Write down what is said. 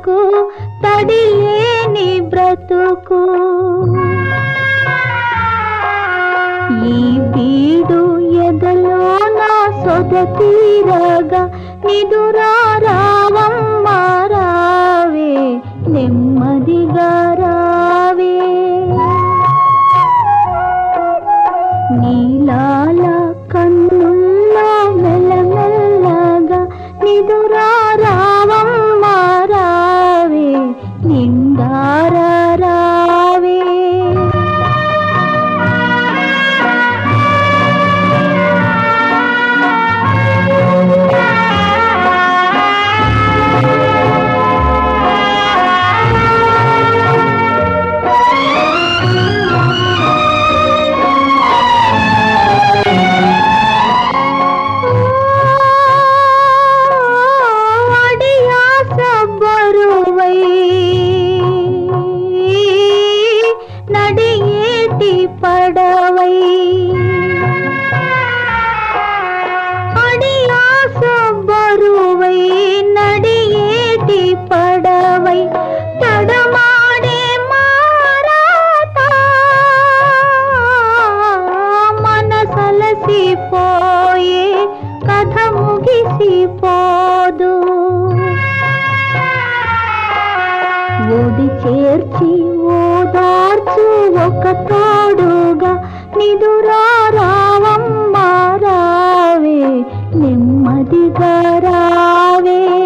బ్రతుకు తడిలేని బ్రతుకు ఈ బీడు ఎదలో నా సొద తీరగా నిదురా రావమ్మ రావే నెమ్మదిగా రావే నీలాల కన్నుల్లో మెల్లమెల్లగా నిదురా రావమ్మ రావే నిండారా రావే అడియాస బరువై నడియేటి పడవై అడియాస బరువై నడియేటి పడవై తడమాడే మారాతా మనసలసిపోయే కథ ముగిసిపోదు ఒడి చేర్చి ఓదార్చు ఒక తోడుగా నిదురా రావమ్మ రావే నెమ్మదిగా రావే